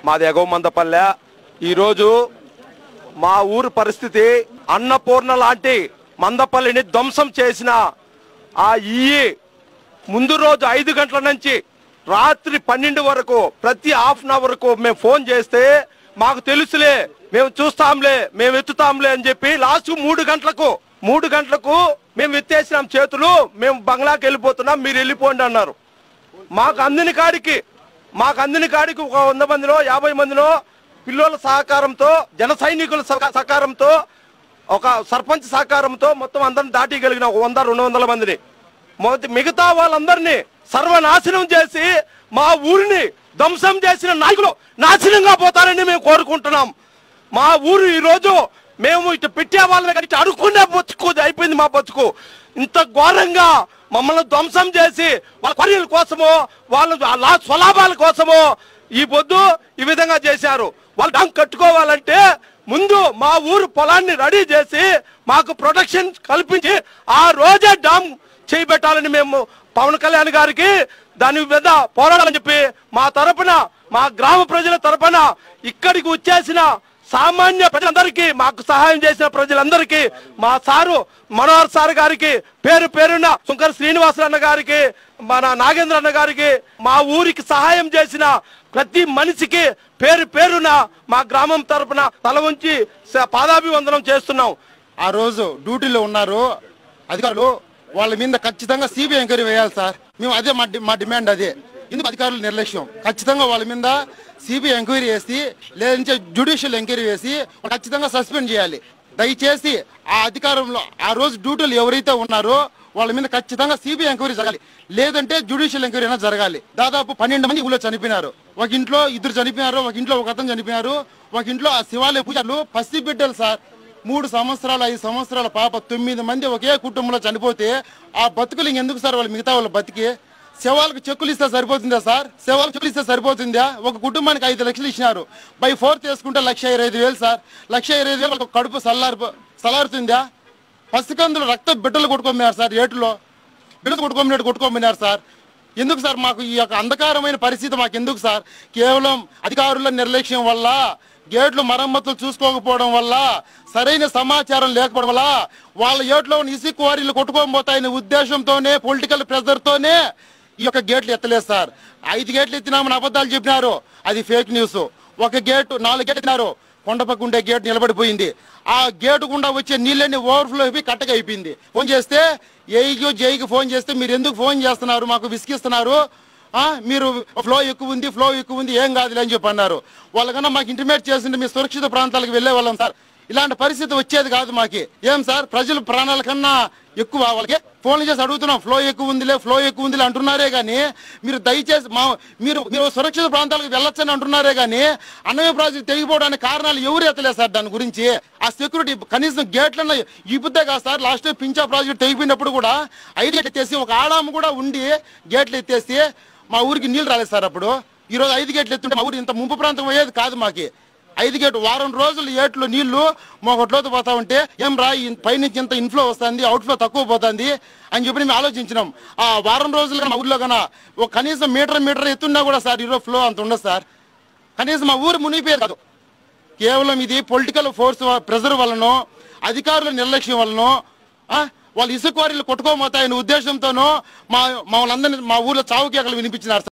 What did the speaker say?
మాది ఎగవ మందపల్లె ఈరోజు మా ఊరు పరిస్థితి అన్నపూర్ణ లాంటి మందపల్లిని ధ్వంసం చేసిన ఆ ఇయ్యి ముందు రోజు ఐదు గంటల నుంచి రాత్రి పన్నెండు వరకు ప్రతి హాఫ్ అన్ అవర్ కు మేము ఫోన్ చేస్తే మాకు తెలుసులే మేము చూస్తాంలే మేము ఎత్తుతాంలే అని చెప్పి లాస్ట్ మూడు గంటలకు మూడు గంటలకు మేము ఎత్తేసినాం చేతులు మేము బంగ్లాకి వెళ్ళిపోతున్నాం మీరు వెళ్ళిపోండి అన్నారు మాకు అందిన కాడికి మాకు అందిన కాడికి ఒక వంద మందిలో యాభై మందిలో పిల్లల సహకారంతో జన సైనికుల సహ- సహకారంతో ఒక సర్పంచ్ సహకారంతో మొత్తం అందరిని దాటిగలిగిన ఒక వంద రెండు వందల మందిని మొదటి మిగతా వాళ్ళందరినీ సర్వనాశనం చేసి మా ఊరిని ధ్వంసం చేసిన నాయకులు నాశనంగా పోతారని మేము కోరుకుంటున్నాం మా ఊరు ఈ రోజు మేము ఇటు పెట్టే వాళ్ళని కానీ ఇటు అడుక్కునే బతుకు అయిపోయింది మా బతుకు ఇంత ఘోరంగా మమ్మల్ని ధ్వంసం చేసి వాళ్ళ పనుల కోసమో వాళ్ళ లా- స్వలాభాల కోసమో ఈ పొద్దు ఈ విధంగా చేశారు వాళ్ళు డంక్ కట్టుకోవాలంటే ముందు మా ఊరు పొలాన్ని రెడీ చేసి మాకు ప్రొటెక్షన్ కల్పించి ఆ రోజే డామ్ చేయబెట్టాలని మేము పవన్ కళ్యాణ్ గారికి దాని మీద పోరాడాలని చెప్పి మా తరపున మా గ్రామ ప్రజల తరపున ఇక్కడికి వచ్చేసిన సామాన్య ప్రజలందరికీ మాకు సహాయం చేసిన ప్రజలందరికీ మా సారు మనోహర్ సార్ గారికి పేరు పేరున్న శంకర్ శ్రీనివాస అన్న గారికి మన నాగేంద్ర అన్న గారికి మా ఊరికి సహాయం చేసిన ప్రతి మనిషికి పేరు పేరున మా గ్రామం తరపున తల ఉంచి స- పాదాభివందనం చేస్తున్నాం ఆ రోజు డ్యూటీలో ఉన్నారు అధికారులు వాళ్ళ మీద ఖచ్చితంగా సిబిఐ ఎంక్వైరీ వేయాలి సార్ మేము అదే మా డి- మా డిమాండ్ అదే ఎందుకు అధికారుల నిర్లక్ష్యం ఖచ్చితంగా వాళ్ళ మీద సిబిఐ ఎంక్వైరీ వేసి లేదంటే జ్యుడిషియల్ ఎంక్వైరీ వేసి వాళ్ళు ఖచ్చితంగా సస్పెండ్ చేయాలి దయచేసి ఆ అధికారంలో ఆ రోజు డ్యూటీలు ఎవరైతే ఉన్నారో వాళ్ళ మీద ఖచ్చితంగా సిబిఐ ఎంక్వైరీ జరగాలి లేదంటే జ్యుడిషియల్ ఎంక్వైరీ అయినా జరగాలి దాదాపు పన్నెండు మంది ఊళ్ళో చనిపోయినారు ఒక ఇంట్లో ఇద్దరు చనిపోయినారు ఒక ఇంట్లో ఒక అతను చనిపోయినారు ఒక ఇంట్లో ఆ శివాలయ పూజలు పసి బిడ్డలు సార్ మూడు సంవత్సరాలు ఐదు సంవత్సరాల పాప తొమ్మిది మంది ఒకే కుటుంబంలో చనిపోతే ఆ బతుకులు ఇంకెందుకు సార్ వాళ్ళు మిగతా వాళ్ళ బతికి శవాలకు చెక్కులు ఇస్తే సరిపోతుందా సార్ శవాలకు చెక్కులు ఇస్తే సరిపోతుందా ఒక కుటుంబానికి ఐదు లక్షలు ఇచ్చినారు బై ఫోర్త్ వేసుకుంటే లక్ష ఇరవై ఐదు వేలు సార్ లక్ష ఇరవై ఐదు వేలు వాళ్ళకి కడుపు సల్లారి సలారుతుందా పసికందులు రక్త బిడ్డలు కొట్టుకోమన్నారు సార్ ఏటులో బిడ్డలు కొట్టుకోమినట్టు కొట్టుకోమన్నారు సార్ ఎందుకు సార్ మాకు ఈ యొక్క అంధకారమైన పరిస్థితి మాకు ఎందుకు సార్ కేవలం అధికారుల నిర్లక్ష్యం వల్ల గేట్లు మరమ్మతులు చూసుకోకపోవడం వల్ల సరైన సమాచారం లేకపోవడం వల్ల వాళ్ళ ఏట్లో ఉన్న ఇసుక క్వారీలు కొట్టుకోబోతాయనే ఉద్దేశంతోనే పొలిటికల్ ప్రెజర్తోనే ఈ యొక్క గేట్లు ఎత్తలేదు సార్ ఐదు గేట్లు ఎత్తినామని అబద్ధాలు చెప్పినారు అది ఫేక్ న్యూస్ ఒక గేటు నాలుగు గేట్లు ఎత్తినారు కొండపక్క ఉండే గేట్ నిలబడిపోయింది ఆ గేటు గుండా వచ్చే నీళ్ళని ఓవర్ఫ్లో అయిపోయి కట్టగా అయిపోయింది ఫోన్ చేస్తే ఏఈకి జేఈకి ఫోన్ చేస్తే మీరు ఎందుకు ఫోన్ చేస్తున్నారు మాకు విసిగిస్తున్నారు ఆ, మీరు ఫ్లో ఎక్కువ ఉంది ఫ్లో ఎక్కువ ఉంది ఏం కాదులే అని చెప్పి అన్నారు వాళ్ళకన్నా మాకు ఇంటిమేట్ చేసింటే మీ సురక్షిత ప్రాంతాలకు వెళ్ళే వాళ్ళం సార్ ఇలాంటి పరిస్థితి వచ్చేది కాదు మాకి ఏం సార్ ప్రజల ప్రాణాల కన్నా ఎక్కువ వాళ్ళకి ఫోన్లు చేసి అడుగుతున్నాం ఫ్లో ఎక్కువ ఉందిలే ఫ్లో ఎక్కువ ఉందిలే అంటున్నారే కానీ మీరు దయచేసి మా మీరు మీరు సురక్షిత ప్రాంతాలకు వెళ్ళొచ్చని అంటున్నారే కానీ అన్నమయ్య ప్రాజెక్ట్ తెగిపోవడానికి కారణాలు ఎవరు ఎత్తలేదు సార్ దాని గురించి ఆ సెక్యూరిటీ కనీసం గేట్లన్న ఇప్పుద్దే కాదు sir last time Pincha project తెగిపోయినప్పుడు కూడా ఐదు గేట్లు ఎత్తేసి ఒక ఆడాము కూడా ఉండి గేట్లు ఎత్తేసి మా ఊరికి నీళ్ళు రాలేదు సార్ అప్పుడు ఈ రోజు ఐదు గేట్లు ఎత్తుంటే మా ఊరు ఇంత ముంపు ప్రాంతం అయ్యేది కాదు మాకి ఐదు గేటు వారం రోజులు ఏట్లు నీళ్లు మొగట్లోతో పోతా ఉంటే ఏం రా ఈ పైనుంచి ఇంత ఇన్ఫ్లో వస్తుంది అవుట్ఫ్లో తక్కువ పోతుంది అని చెప్పి మేము ఆలోచించినాం ఆ వారం రోజులు మా ఊర్లో కన్నా ఒక కనీసం మీటర్ మీటర్ ఎత్తున్నా కూడా సార్ ఈరోజు ఫ్లో అంత ఉండదు సార్ కనీసం మా ఊరు మునిగిపోయేది కాదు కేవలం ఇది పొలిటికల్ ఫోర్స్ ప్రెజర్ వలనో అధికారుల నిర్లక్ష్యం వలనో ఆ, వాళ్ళు ఇసుక క్వారీలు కొట్టుకోబోతాయనే ఉద్దేశంతోనో మా మమ్మల్ని అందరినీ మా ఊర్లో చావుకేకలు వినిపించినారు సార్